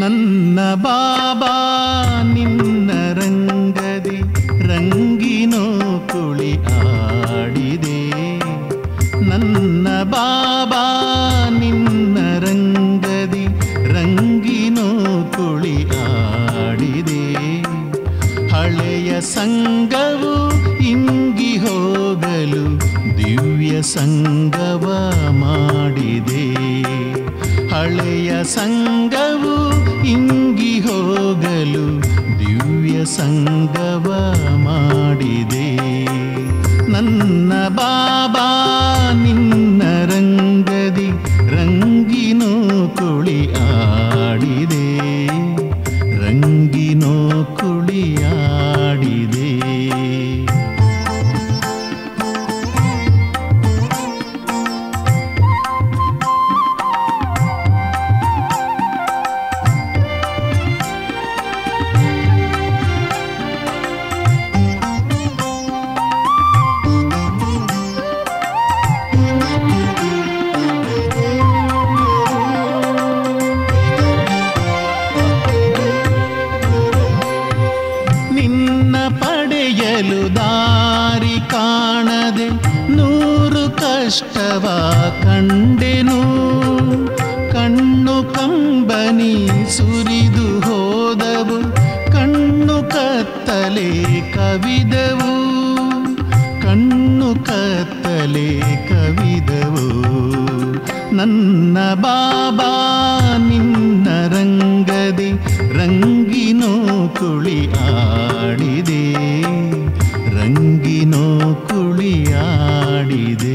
ನನ್ನ ಬಾಬಾ ನಿನ್ನ ರಂಗದಿ ರಂಗಿನೋ ಕುಳಿ ಆಡಿದೆ ನನ್ನ ಬಾಬಾ ನಿನ್ನ ರಂಗದಿ ರಂಗಿನೋ ಕುಳಿ ಆಡಿದೆ ಹಳೆಯ ಸಂಗವು ಇಂಗಿ ಹೋಗಲು ದಿವ್ಯ ಸಂಗವ ಮಾಡಿದೆ ಹಳೆಯ ಸಂಗವು ಇಂಗಿ ಹೋಗಲು ದಿವ್ಯ ಸಂಗವ ಮಾಡಿದೆ ನನ್ನ ಬಾಬಾ ನಿನ್ನ ರಂಗದಿ ರಂಗಿನೋ ಕುಳಿ ಆಡಿದೆ ರಂಗಿನೋ ಕುಳಿಯಾಡಿದೆ ನಿನ್ನ ಪಡೆಯಲು ದಾರಿ ಕಾಣದೆ ನೂರು ಕಷ್ಟವ ಕಂಡೆನು ಕಣ್ಣು ಕಂಬನಿ ಸುರಿದು ಹೋದವು ಕಣ್ಣು ಕತ್ತಲೆ ಕವಿದವು ಕಣ್ಣು ಕತ್ತಲೆ ಕವಿದವು ನನ್ನ ಬಾಬಾ ನಿನ್ನ ರಂಗದಿ ರಂಗಿನೋ ಕುಳಿ ಆಡಿದೆ ರಂಗಿನೋ ಕುಳಿಯಾಡಿದೆ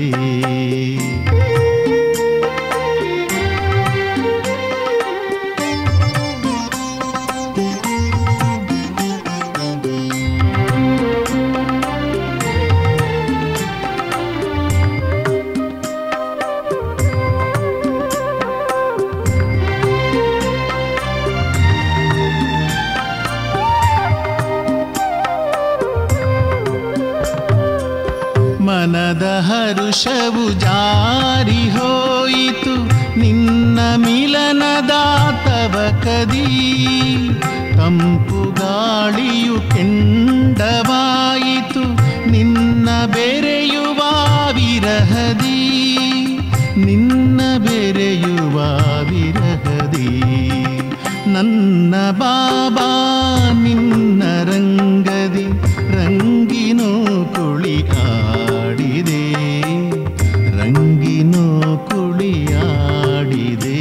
ಮನದ ಹರುಷವು ಜಾರಿ ಹೋಯಿತು ನಿನ್ನ ಮಿಲನದಾತವ ಕದಿ ತಂಪು ಗಾಳಿಯು ಕೆಂಡವಾಯಿತು ನಿನ್ನ ಬೆರೆಯುವ ವಿರಹದಿ ನಿನ್ನ ಬೆರೆಯುವ ವಿರಹದಿ ನನ್ನ ಬಾಬಾ ನಿನ್ನ ರಂಗದಿ ರಂಗಿನೋ ಕುಳಿ ಆಡಿದೆ ರಂಗಿನೋ ಕುಳಿಯಾಡಿದೆ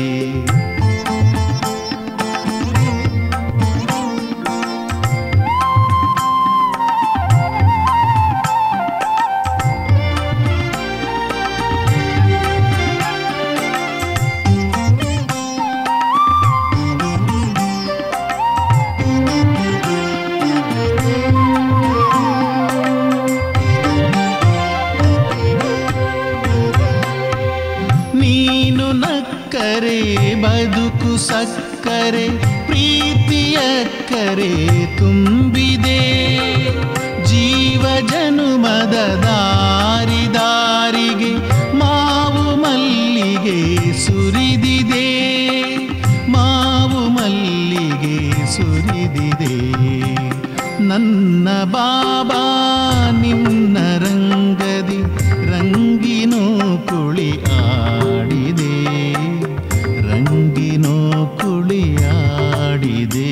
ನೀನು ನಕ್ಕರೆ ಬದುಕು ಸಕ್ಕರೆ ಪ್ರೀತಿಯಕ್ಕರೆ ತುಂಬಿದೆ ಜೀವ ಜನುಮದ ದಾರಿ ದಾರಿಗೆ ಮಾವು ಮಲ್ಲಿಗೆ ಸುರಿದಿದೆ ಮಾವು ಮಲ್ಲಿಗೆ ಸುರಿದಿದೆ ನನ್ನ ಬಾಬಾ ನಿನ್ನ ರಂಗದಿ ರಂಗಿನೋ ಕುಳಿ ಆಡಿದೆ ರಂಗಿನೋ ಕುಳಿಯಾಡಿದೆ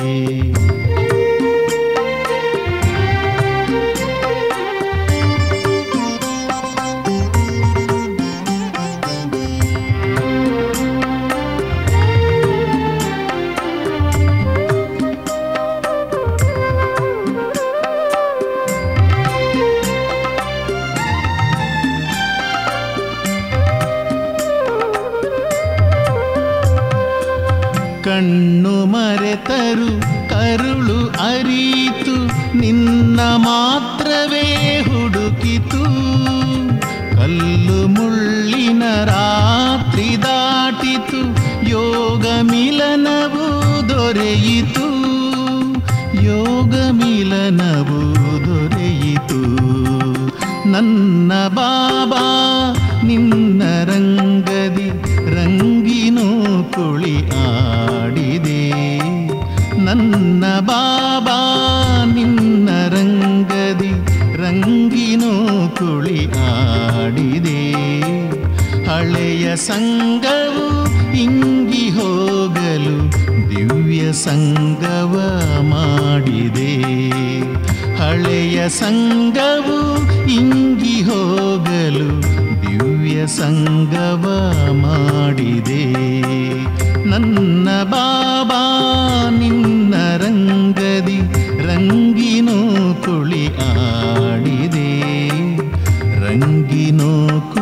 ಕಣ್ಣು ಮರೆತರು ಕರುಳು ಅರಿತು ನಿನ್ನ ಮಾತ್ರವೇ ಹುಡುಕಿತು ಕಲ್ಲು ಮುಳ್ಳಿನ ರಾತ್ರಿ ದಾಟಿತು ಯೋಗ ಮಿಲನವು ದೊರೆಯಿತು ಯೋಗ ಮಿಲನವು ದೊರೆಯಿತು ನನ್ನ ಬಾಬಾ ನಿನ್ನ ರಂಗದಿ ರಂಗಿನೋ ಕುಳಿ ಆಡಿದೆ ನನ್ನ ಬಾಬಾ ನಿನ್ನ ರಂಗದಿ ರಂಗಿನೋ ಕುಳಿ ಆಡಿದೆ ಹಳೆಯ ಸಂಗವು ಇಂಗಿ ಹೋಗಲು ದಿವ್ಯ ಸಂಗವ ಮಾಡಿದೆ ಹಳೆಯ ಸಂಗವು ಇಂಗಿ ಹೋಗಲು ದಿವ್ಯ ಸಂಗವ ಮಾಡಿದೆ ನನ್ನ ಬಾಬಾ ನಿನ್ನ ರಂಗದಿ ರಂಗಿನೋ ಕುಳಿ ಆಡಿದೆ ರಂಗಿನೋ ಕುಳಿ